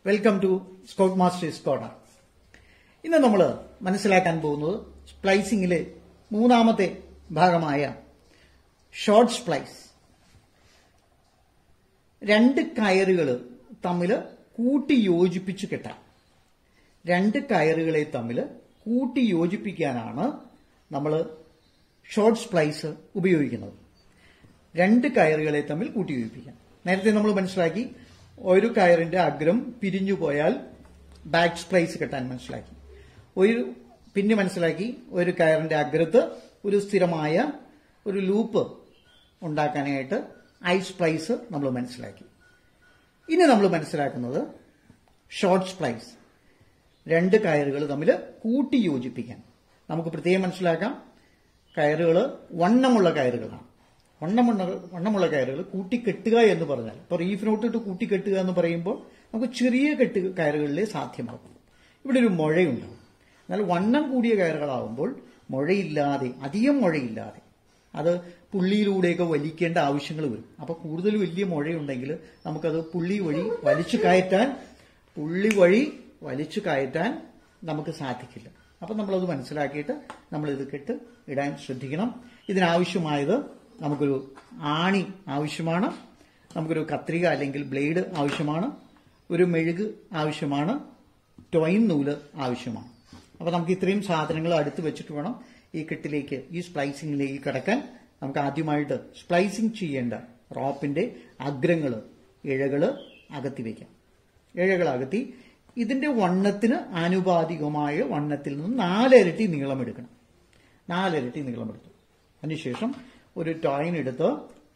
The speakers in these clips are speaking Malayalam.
വെൽക്കം ടു സ്കൗട്ട് മാസ്റ്റേഴ്സ് കോഡ ഇന്ന് നമ്മൾ മനസ്സിലാക്കാൻ പോകുന്നത് സ്പ്ലൈസിംഗിലെ മൂന്നാമത്തെ ഭാഗമായ ഷോർട്ട് സ്പ്ലൈസ് രണ്ട് കയറുകൾ തമ്മിൽ കൂട്ടി യോജിപ്പിച്ച് കെട്ടാൻ രണ്ട് കയറുകളെ തമ്മിൽ കൂട്ടി യോജിപ്പിക്കാനാണ് നമ്മൾ ഷോർട്ട് സ്പ്ലൈസ് ഉപയോഗിക്കുന്നത് രണ്ട് കയറുകളെ തമ്മിൽ കൂട്ടി യോജിപ്പിക്കാൻ നേരത്തെ നമ്മൾ മനസ്സിലാക്കി ഒരു കയറിന്റെ അഗ്രം പിരിഞ്ഞു പോയാൽ ബാക്ക് സ്പ്ലൈസ് കെട്ടാൻ മനസ്സിലാക്കി ഒരു പിന്നെ മനസ്സിലാക്കി ഒരു കയറിന്റെ അഗ്രത്ത് ഒരു സ്ഥിരമായ ഒരു ലൂപ്പ് ഉണ്ടാക്കാനായിട്ട് ഐ സ്പ്ലൈസ് നമ്മൾ മനസ്സിലാക്കി ഇനി നമ്മൾ മനസ്സിലാക്കുന്നത് ഷോർട്ട് സ്പ്ലൈസ് രണ്ട് കയറുകൾ തമ്മിൽ കൂട്ടി യോജിപ്പിക്കാൻ നമുക്ക് പ്രത്യേകം മനസ്സിലാക്കാം കയറുകൾ വണ്ണമുള്ള കയറുകളാണ് വണ്ണമുള്ള വണ്ണമുള്ള കയറുകൾ കൂട്ടിക്കെട്ടുക എന്ന് പറഞ്ഞാൽ ഇപ്പോൾ റീഫിനോട്ടിട്ട് കൂട്ടിക്കെട്ടുക എന്ന് പറയുമ്പോൾ നമുക്ക് ചെറിയ കെട്ട് കയറുകളിലേ സാധ്യമാകും ഇവിടെ ഒരു മുഴയുണ്ടാവും എന്നാൽ വണ്ണം കൂടിയ കയറുകളാവുമ്പോൾ മുഴയില്ലാതെ അധികം മുഴയില്ലാതെ അത് പുള്ളിയിലൂടെയൊക്കെ വലിക്കേണ്ട ആവശ്യങ്ങൾ വരും അപ്പൊ കൂടുതൽ വലിയ മുഴയുണ്ടെങ്കിൽ നമുക്കത് പുള്ളി വഴി വലിച്ചു കയറ്റാൻ പുള്ളി വഴി വലിച്ചു കയറ്റാൻ നമുക്ക് സാധിക്കില്ല അപ്പൊ നമ്മളത് മനസ്സിലാക്കിയിട്ട് നമ്മൾ ഇത് കെട്ട് ഇടാൻ ശ്രദ്ധിക്കണം ഇതിനാവശ്യമായത് നമുക്കൊരു ആണി ആവശ്യമാണ് നമുക്കൊരു കത്രിക അല്ലെങ്കിൽ ബ്ലേഡ് ആവശ്യമാണ് ഒരു മെഴുക് ആവശ്യമാണ് ടൊയിൻ നൂല് ആവശ്യമാണ് അപ്പൊ നമുക്ക് ഇത്രയും സാധനങ്ങൾ അടുത്ത് വെച്ചിട്ട് വേണം ഈ കെട്ടിലേക്ക് ഈ സ്പ്ലൈസിംഗിലേക്ക് കിടക്കാൻ നമുക്ക് ആദ്യമായിട്ട് സ്പ്ലൈസിംഗ് ചെയ്യേണ്ട റോപ്പിന്റെ അഗ്രങ്ങള് ഇഴകള് അകത്തി വയ്ക്കാം ഇഴകൾ അകത്തി ഇതിന്റെ വണ്ണത്തിന് ആനുപാതികമായ വണ്ണത്തിൽ നിന്ന് നാലിരട്ടി നീളം എടുക്കണം നാലിരട്ടി നീളം എടുത്തു അതിനുശേഷം ഒരു ടോയിൻ എടുത്ത്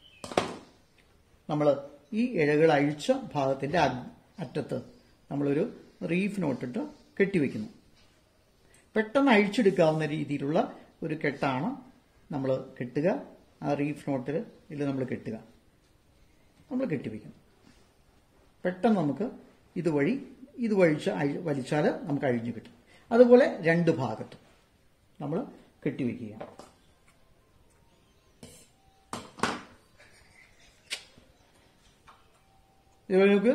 നമ്മൾ ഈ ഇഴകൾ അഴിച്ച ഭാഗത്തിന്റെ അറ്റത്ത് നമ്മളൊരു റീഫ് നോട്ടിട്ട് കെട്ടിവെക്കുന്നു പെട്ടെന്ന് അഴിച്ചെടുക്കാവുന്ന രീതിയിലുള്ള ഒരു കെട്ടാണ് നമ്മൾ കെട്ടുക ആ റീഫ് നോട്ടിൽ ഇതിൽ നമ്മൾ കെട്ടുക നമ്മൾ കെട്ടിവെക്കണം പെട്ടെന്ന് നമുക്ക് ഇതുവഴി ഇത് വഴിച്ച് അഴി വലിച്ചാൽ നമുക്ക് അഴിഞ്ഞു കിട്ടും അതുപോലെ രണ്ട് ഭാഗത്തും നമ്മൾ കെട്ടിവെക്കുക ഇത് നമുക്ക്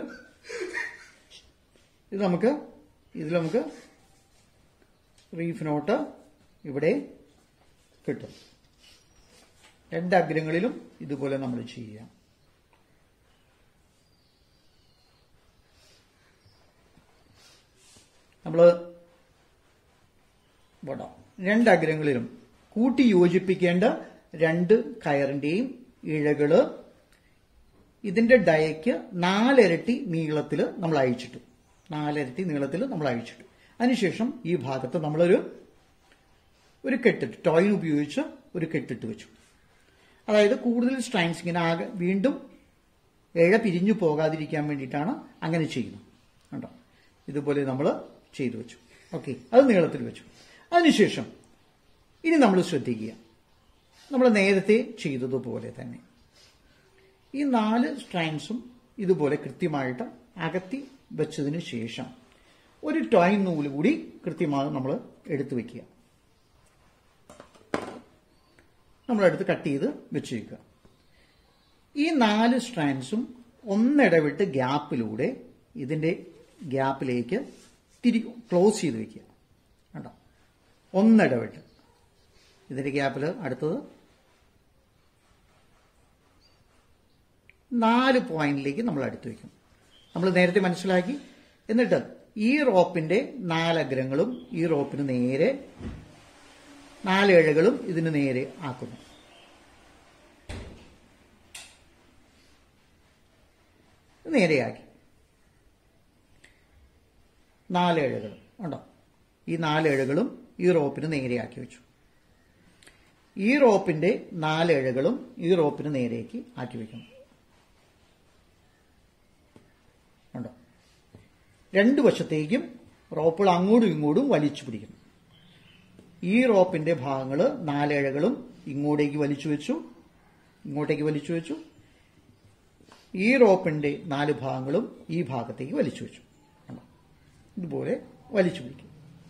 ഇത് നമുക്ക് ഇതിൽ നമുക്ക് റീഫ് നോട്ട് ഇവിടെ കിട്ടും രണ്ട് അഗ്രങ്ങളിലും ഇതുപോലെ നമ്മൾ ചെയ്യാം നമ്മൾ ഇവിടെ രണ്ട് അഗ്രങ്ങളിലും കൂട്ടി യോജിപ്പിക്കേണ്ട രണ്ട് കയറിന്റെയും ഇഴകള് ഇതിന്റെ ഡയക്ക് നാലിരട്ടി നീളത്തിൽ നമ്മൾ അഴിച്ചിട്ടു നാലിരട്ടി നീളത്തിൽ നമ്മൾ അഴിച്ചിട്ടു അതിനുശേഷം ഈ ഭാഗത്ത് നമ്മളൊരു ഒരു കെട്ടിട്ട് ടോയിൻ ഉപയോഗിച്ച് ഒരു കെട്ടിട്ട് വെച്ചു അതായത് കൂടുതൽ സ്ട്രൈൻസ് ഇങ്ങനെ ആകെ വീണ്ടും ഇഴ പിരിഞ്ഞു പോകാതിരിക്കാൻ വേണ്ടിയിട്ടാണ് അങ്ങനെ ചെയ്യുന്നത് കണ്ടോ ഇതുപോലെ നമ്മൾ ചെയ്തു വെച്ചു ഓക്കെ അത് നീളത്തിൽ വെച്ചു അതിനുശേഷം ഇനി നമ്മൾ ശ്രദ്ധിക്കുക നമ്മൾ നേരത്തെ ചെയ്തതുപോലെ തന്നെ ഈ നാല് സ്ട്രൈൻസും ഇതുപോലെ കൃത്യമായിട്ട് അകത്തി വെച്ചതിന് ശേഷം ഒരു ടോയിൻ നൂല് കൂടി കൃത്യമായി നമ്മൾ എടുത്തു വെക്കുക നമ്മളെടുത്ത് കട്ട് ചെയ്ത് വെച്ചേക്കുക ഈ നാല് സ്ട്രാൻഡ്സും ഒന്നിടവിട്ട് ഗ്യാപ്പിലൂടെ ഇതിന്റെ ഗ്യാപ്പിലേക്ക് തിരി ക്ലോസ് ചെയ്ത് വെക്കുക കണ്ടോ ഒന്നിടവിട്ട് ഇതിന്റെ ഗ്യാപ്പിൽ അടുത്തത് നാല് പോയിന്റിലേക്ക് നമ്മൾ അടുത്ത് വെക്കും നമ്മൾ നേരത്തെ മനസ്സിലാക്കി എന്നിട്ട് ഈ റോപ്പിന്റെ നാലഗ്രങ്ങളും ഈ റോപ്പിന് നേരെ നാലേഴകളും ഇതിന് നേരെ ആക്കുന്നു നേരെയാക്കി നാലേഴകൾ ഉണ്ടോ ഈ നാലേഴകളും ഈ റോപ്പിന് നേരെയാക്കി വെച്ചു ഈ റോപ്പിന്റെ നാലേഴകളും ഈ റോപ്പിന് നേരേക്ക് ആക്കി വെക്കണം ഉണ്ടോ രണ്ടു വശത്തേക്കും റോപ്പുകൾ അങ്ങോട്ടും ഇങ്ങോട്ടും വലിച്ചു പിടിക്കണം ഈ റോപ്പിന്റെ ഭാഗങ്ങൾ നാലേഴകളും ഇങ്ങോട്ടേക്ക് വലിച്ചു വെച്ചു ഇങ്ങോട്ടേക്ക് വലിച്ചു വെച്ചു ഈ റോപ്പിന്റെ നാല് ഭാഗങ്ങളും ഈ ഭാഗത്തേക്ക് വലിച്ചു വെച്ചു ഇതുപോലെ വലിച്ചു പിടിക്കും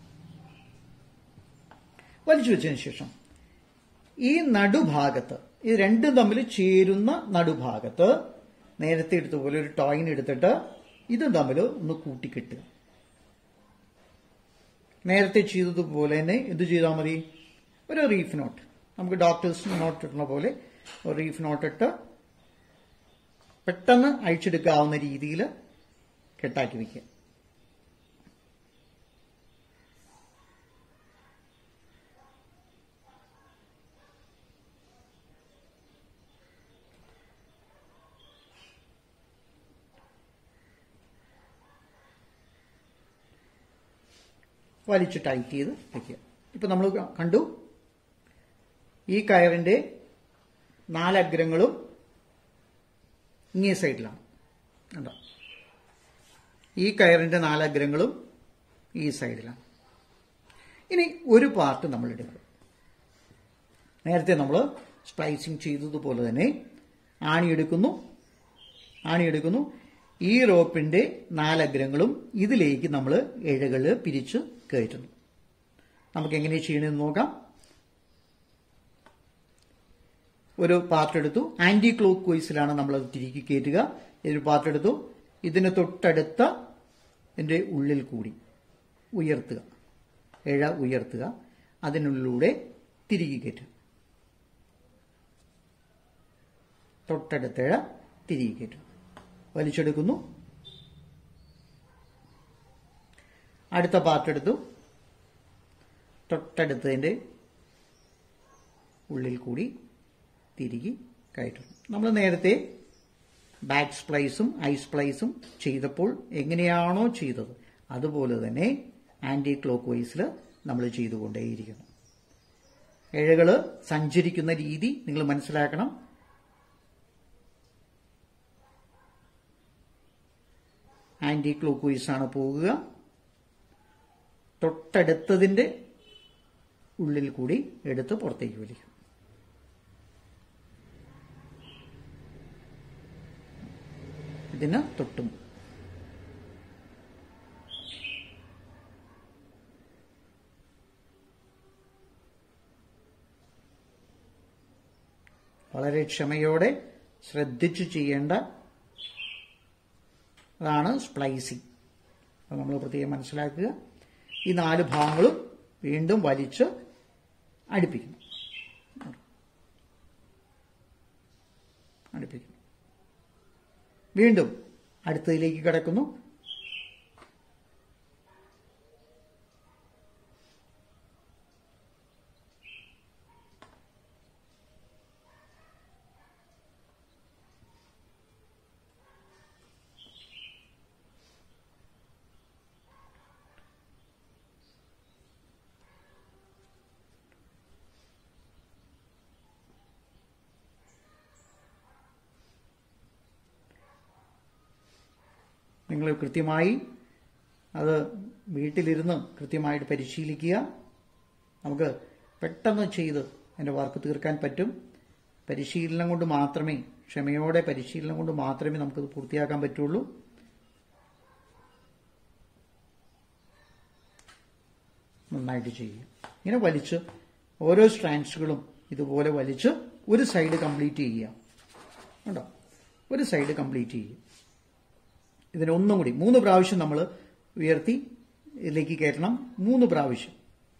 വലിച്ചു വെച്ചതിന് ശേഷം ഈ നടുഭാഗത്ത് ഇത് രണ്ടും തമ്മിൽ ചേരുന്ന നടുഭാഗത്ത് നേരത്തെ എടുത്ത പോലെ ഒരു ടോയിൻ എടുത്തിട്ട് ഇതും തമ്മിൽ ഒന്ന് കൂട്ടിക്കെട്ടുക നേരത്തെ ചെയ്തതുപോലെ തന്നെ എന്ത് ചെയ്താൽ മതി ഒരു റീഫ് നോട്ട് നമുക്ക് ഡോക്ടേഴ്സ് നോട്ട് ഇടുന്ന പോലെ ഒരു റീഫ് നോട്ട് ഇട്ട് പെട്ടെന്ന് അഴിച്ചെടുക്കാവുന്ന രീതിയിൽ കെട്ടാക്കി വയ്ക്കുക വലിച്ച് ടൈറ്റ് ചെയ്ത് വയ്ക്കുക ഇപ്പൊ നമ്മൾ കണ്ടു ഈ കയറിന്റെ നാലഗ്രങ്ങളും ഇങ്ങേ സൈഡിലാണ് കണ്ടോ ഈ കയറിന്റെ നാലഗ്രങ്ങളും ഈ സൈഡിലാണ് ഇനി ഒരു പാർട്ട് നമ്മൾ എടുക്കും നേരത്തെ നമ്മൾ സ്പ്ലൈസിങ് ചെയ്തതുപോലെ തന്നെ ആണി എടുക്കുന്നു ആണി എടുക്കുന്നു ഈ റോപ്പിന്റെ നാലഗ്രങ്ങളും ഇതിലേക്ക് നമ്മൾ ഇഴകൾ പിരിച്ച് കയറ്റുന്നു നമുക്ക് എങ്ങനെ ചെയ്യണമെന്ന് നോക്കാം ഒരു പാർട്ട് എടുത്തു ആന്റി ക്ലോക്ക് വൈസിലാണ് നമ്മൾ അത് തിരികെ കയറ്റുക ഒരു പാർട്ട് എടുത്തു ഇതിന് തൊട്ടടുത്ത ഇതിന്റെ ഉള്ളിൽ കൂടി ഉയർത്തുക ഇഴ ഉയർത്തുക അതിനുള്ളിലൂടെ തിരികെ കയറ്റുക തൊട്ടടുത്ത ഇഴ തിരികെ കയറ്റുക വലിച്ചെടുക്കുന്നു അടുത്ത പാർട്ട് എടുത്തു തൊട്ടടുത്തതിന്റെ ഉള്ളിൽ കൂടി തിരികെ കയറ്റുന്നു നമ്മൾ നേരത്തെ ബാക്ക് സ്പ്ലൈസും ഐ സ്പ്ലൈസും ചെയ്തപ്പോൾ എങ്ങനെയാണോ ചെയ്തത് അതുപോലെ തന്നെ ആന്റി ക്ലോക്ക് വൈസിൽ നമ്മൾ ചെയ്തുകൊണ്ടേയിരിക്കുന്നു ഇഴകൾ സഞ്ചരിക്കുന്ന രീതി നിങ്ങൾ മനസ്സിലാക്കണം ആന്റി ക്ലോക്ക് വൈസ് ആണ് പോകുക തൊട്ടടുത്തതിന്റെ ഉള്ളിൽ കൂടി എടുത്ത് പുറത്തേക്ക് വലിക്കും ഇതിന് തൊട്ടും വളരെ ക്ഷമയോടെ ശ്രദ്ധിച്ചു ചെയ്യേണ്ട അതാണ് സ്പ്ലൈസിങ് അത് നമ്മൾ പ്രത്യേകം മനസ്സിലാക്കുക ഈ നാല് ഭാഗങ്ങളും വീണ്ടും വലിച്ച് അടുപ്പിക്കുന്നു അടുപ്പിക്കുന്നു വീണ്ടും അടുത്തതിലേക്ക് കിടക്കുന്നു നിങ്ങൾ കൃത്യമായി അത് വീട്ടിലിരുന്ന് കൃത്യമായിട്ട് പരിശീലിക്കുക നമുക്ക് പെട്ടെന്ന് ചെയ്ത് അതിൻ്റെ വർക്ക് തീർക്കാൻ പറ്റും പരിശീലനം കൊണ്ട് മാത്രമേ ക്ഷമയോടെ പരിശീലനം കൊണ്ട് മാത്രമേ നമുക്കത് പൂർത്തിയാക്കാൻ പറ്റുള്ളൂ നന്നായിട്ട് ചെയ്യുക ഇങ്ങനെ വലിച്ച് ഓരോ സ്ട്രാൻഡ്സുകളും ഇതുപോലെ വലിച്ച് ഒരു സൈഡ് കംപ്ലീറ്റ് ചെയ്യുക കണ്ടോ ഒരു സൈഡ് കംപ്ലീറ്റ് ചെയ്യുക ഇതിനൊന്നും കൂടി മൂന്ന് പ്രാവശ്യം നമ്മൾ ഉയർത്തി ഇതിലേക്ക് കയറ്റണം മൂന്ന് പ്രാവശ്യം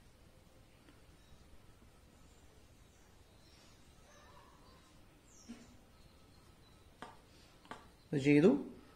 ഇത് ചെയ്തു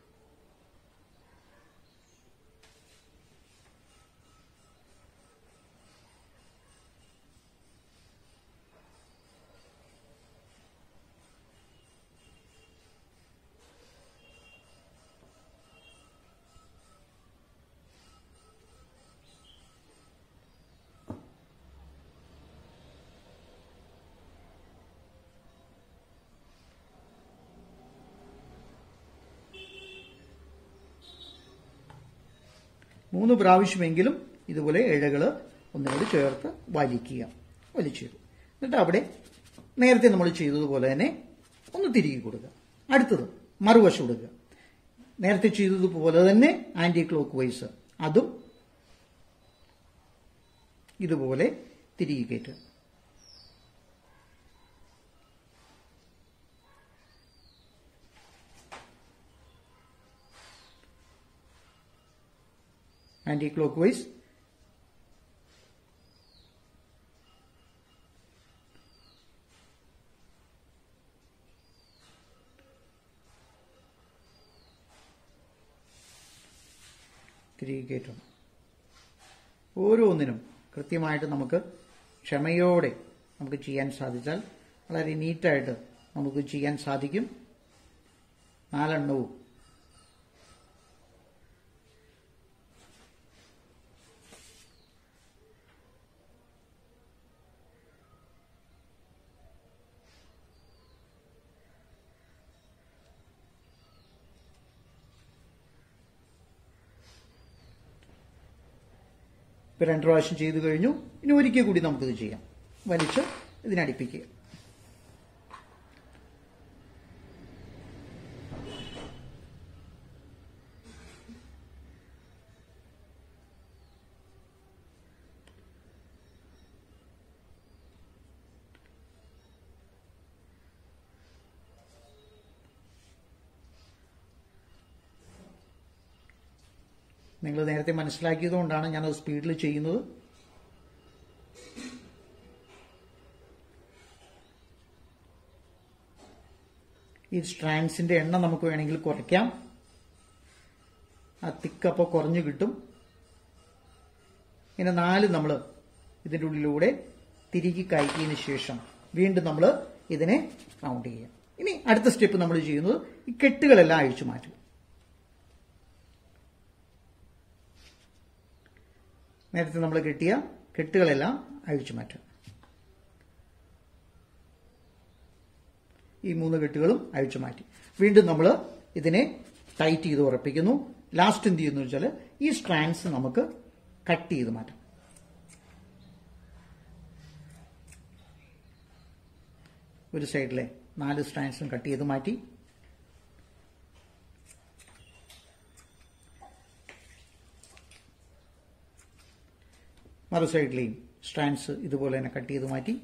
മൂന്ന് പ്രാവശ്യമെങ്കിലും ഇതുപോലെ ഇഴകൾ ഒന്നുകൂടി ചേർത്ത് വലിക്കുക വലിച്ചിടും എന്നിട്ട് അവിടെ നേരത്തെ നമ്മൾ ചെയ്തതുപോലെ തന്നെ ഒന്ന് തിരികെ കൊടുക്കുക അടുത്തത് മറുവശം കൊടുക്കുക നേരത്തെ ചെയ്തതുപോലെ തന്നെ ആന്റി ക്ലോക്ക് വൈസ് അതും ഇതുപോലെ തിരികെ കയറ്റുക ആന്റി ക്ലോക്ക് വൈസ് തിരികെ കയറ്റണം ഓരോന്നിനും കൃത്യമായിട്ട് നമുക്ക് ക്ഷമയോടെ നമുക്ക് ചെയ്യാൻ സാധിച്ചാൽ വളരെ നീറ്റായിട്ട് നമുക്ക് ചെയ്യാൻ സാധിക്കും നാലെണ്ണവും ഇപ്പൊ രണ്ടു പ്രാവശ്യം ചെയ്തു കഴിഞ്ഞു ഇനി ഒരിക്കൽ കൂടി നമുക്കിത് ചെയ്യാം വലിച്ച് ഇതിനടിപ്പിക്കുക നിങ്ങൾ നേരത്തെ മനസ്സിലാക്കിയതുകൊണ്ടാണ് ഞാനത് സ്പീഡിൽ ചെയ്യുന്നത് ഈ സ്ട്രാൻഡ്സിന്റെ എണ്ണം നമുക്ക് വേണമെങ്കിൽ കുറയ്ക്കാം ആ തിക്കപ്പോൾ കുറഞ്ഞു കിട്ടും ഇങ്ങനെ നാല് നമ്മൾ ഇതിൻ്റെ ഉള്ളിലൂടെ തിരികെ കയറ്റിയതിന് ശേഷം വീണ്ടും നമ്മൾ ഇതിനെ റൗണ്ട് ചെയ്യാം ഇനി അടുത്ത സ്റ്റെപ്പ് നമ്മൾ ചെയ്യുന്നത് ഈ കെട്ടുകളെല്ലാം അഴിച്ചു മാറ്റുക നേരത്തെ നമ്മൾ കെട്ടിയ കെട്ടുകളെല്ലാം അഴിച്ചു മാറ്റുക ഈ മൂന്ന് കെട്ടുകളും അഴിച്ചു മാറ്റി വീണ്ടും നമ്മൾ ഇതിനെ ടൈറ്റ് ചെയ്ത് ഉറപ്പിക്കുന്നു ലാസ്റ്റ് എന്ത് ചെയ്യുന്നു വെച്ചാൽ ഈ സ്ട്രാൻഡ്സ് നമുക്ക് കട്ട് ചെയ്ത് മാറ്റാം ഒരു സൈഡിലെ നാല് സ്ട്രാൻഡ്സും കട്ട് ചെയ്ത് മാറ്റി മറു സൈഡിലെയും സ്ട്രാൻഡ്സ് ഇതുപോലെ തന്നെ കട്ട് ചെയ്ത് മാറ്റി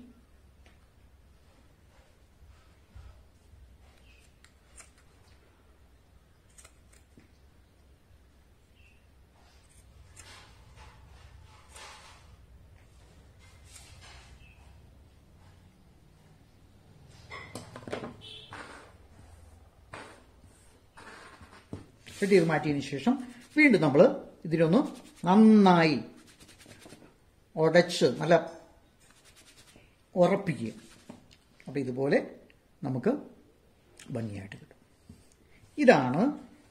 കട്ട് ചെയ്ത് മാറ്റിയതിന് ശേഷം വീണ്ടും നമ്മൾ ഇതിനൊന്ന് നന്നായി ഉടച്ച് നല്ല ഉറപ്പിക്കുക അപ്പം ഇതുപോലെ നമുക്ക് ഭംഗിയായിട്ട് കിട്ടും ഇതാണ്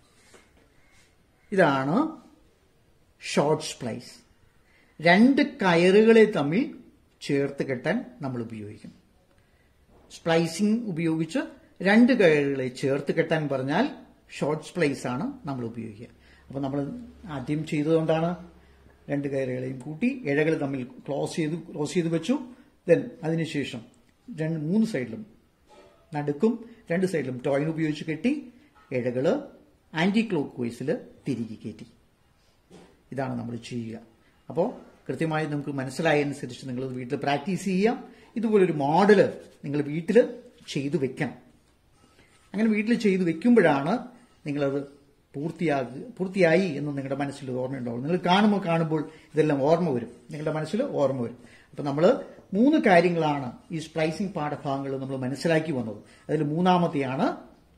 ഇതാണ് ഷോർട്ട് സ്പ്ലൈസ് രണ്ട് കയറുകളെ തമ്മിൽ ചേർത്ത് കെട്ടാൻ നമ്മൾ ഉപയോഗിക്കും സ്പ്ലൈസിംഗ് ഉപയോഗിച്ച് രണ്ട് കയറുകളെ ചേർത്ത് കെട്ടാൻ പറഞ്ഞാൽ ഷോർട്ട് സ്പ്ലൈസ് ആണ് നമ്മൾ ഉപയോഗിക്കുക അപ്പോൾ നമ്മൾ ആദ്യം ചെയ്തതുകൊണ്ടാണ് രണ്ട് കയറുകളെയും കൂട്ടി ഇഴകൾ തമ്മിൽ ക്ലോസ് ചെയ്ത് ക്ലോസ് ചെയ്ത് വെച്ചു ദെൻ അതിനുശേഷം രണ്ട് മൂന്ന് സൈഡിലും നടുക്കും രണ്ട് സൈഡിലും ടോയിൻ ഉപയോഗിച്ച് കെട്ടി ഇഴകള് ആന്റി ക്ലോക്ക് വൈസിൽ തിരികെ കയറ്റി ഇതാണ് നമ്മൾ ചെയ്യുക അപ്പോൾ കൃത്യമായി നമുക്ക് മനസ്സിലായതനുസരിച്ച് നിങ്ങൾ വീട്ടിൽ പ്രാക്ടീസ് ചെയ്യാം ഇതുപോലൊരു മോഡല് നിങ്ങൾ വീട്ടിൽ ചെയ്തു വെക്കണം അങ്ങനെ വീട്ടിൽ ചെയ്തു വെക്കുമ്പോഴാണ് നിങ്ങളത് പൂർത്തിയാകുക പൂർത്തിയായി എന്ന് നിങ്ങളുടെ മനസ്സിൽ ഓർമ്മയുണ്ടാവും നിങ്ങൾ കാണുമ്പോൾ കാണുമ്പോൾ ഇതെല്ലാം ഓർമ്മ വരും നിങ്ങളുടെ മനസ്സിൽ ഓർമ്മ വരും അപ്പം നമ്മൾ മൂന്ന് കാര്യങ്ങളാണ് ഈ സ്പ്ലൈസിംഗ് പാഠഭാഗങ്ങൾ നമ്മൾ മനസ്സിലാക്കി വന്നത് അതിൽ മൂന്നാമത്തെയാണ്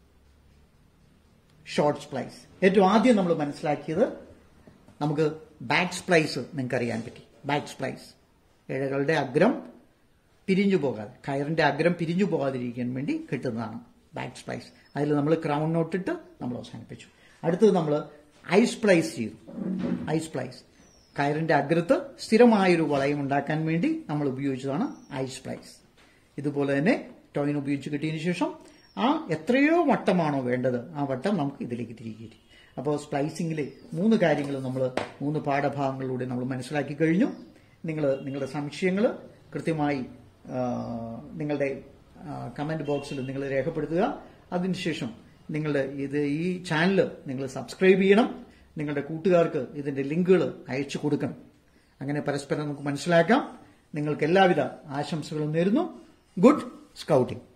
ഷോർട്ട് സ്പ്ലൈസ് ഏറ്റവും ആദ്യം നമ്മൾ മനസ്സിലാക്കിയത് നമുക്ക് ബാക്ക് സ്പ്ലൈസ് നിങ്ങൾക്ക് അറിയാൻ പറ്റി ബാക്ക് സ്പ്ലൈസ് ഇഴകളുടെ അഗ്രം പിരിഞ്ഞു പോകാതെ കയറിന്റെ അഗ്രം പിരിഞ്ഞു പോകാതിരിക്കാൻ വേണ്ടി കിട്ടുന്നതാണ് ബാക്ക് സ്പ്ലൈസ് അതിൽ നമ്മൾ ക്രൗൺ നോട്ടിട്ട് നമ്മൾ അവസാനിപ്പിച്ചു അടുത്തത് നമ്മൾ ഐസ് പ്ലൈസ് ചെയ്തു ഐസ് പ്ലൈസ് കയറിന്റെ അഗ്രത്ത് സ്ഥിരമായൊരു വളയം ഉണ്ടാക്കാൻ വേണ്ടി നമ്മൾ ഉപയോഗിച്ചതാണ് ഐസ് പ്ലൈസ് ഇതുപോലെ തന്നെ ടോയിൻ ഉപയോഗിച്ച് കിട്ടിയതിന് ശേഷം ആ എത്രയോ വട്ടമാണോ വേണ്ടത് ആ വട്ടം നമുക്ക് ഇതിലേക്ക് തിരികെ കയറ്റി അപ്പോൾ സ്പ്ലൈസിങ്ങിലെ മൂന്ന് കാര്യങ്ങൾ നമ്മൾ മൂന്ന് പാഠഭാഗങ്ങളിലൂടെ നമ്മൾ മനസ്സിലാക്കി കഴിഞ്ഞു നിങ്ങൾ നിങ്ങളുടെ സംശയങ്ങൾ കൃത്യമായി ആ, നിങ്ങളുടെ കമന്റ് ബോക്സിൽ നിങ്ങൾ രേഖപ്പെടുത്തുക അതിനുശേഷം നിങ്ങളുടെ ഇത് ഈ ചാനൽ നിങ്ങൾ സബ്സ്ക്രൈബ് ചെയ്യണം നിങ്ങളുടെ കൂട്ടുകാർക്ക് ഇതിന്റെ ലിങ്കുകൾ അയച്ചു കൊടുക്കണം അങ്ങനെ പരസ്പരം നമുക്ക് മനസ്സിലാക്കാം നിങ്ങൾക്ക് എല്ലാവിധ ആശംസകളും നേരുന്നു ഗുഡ് സ്കൗട്ടിംഗ്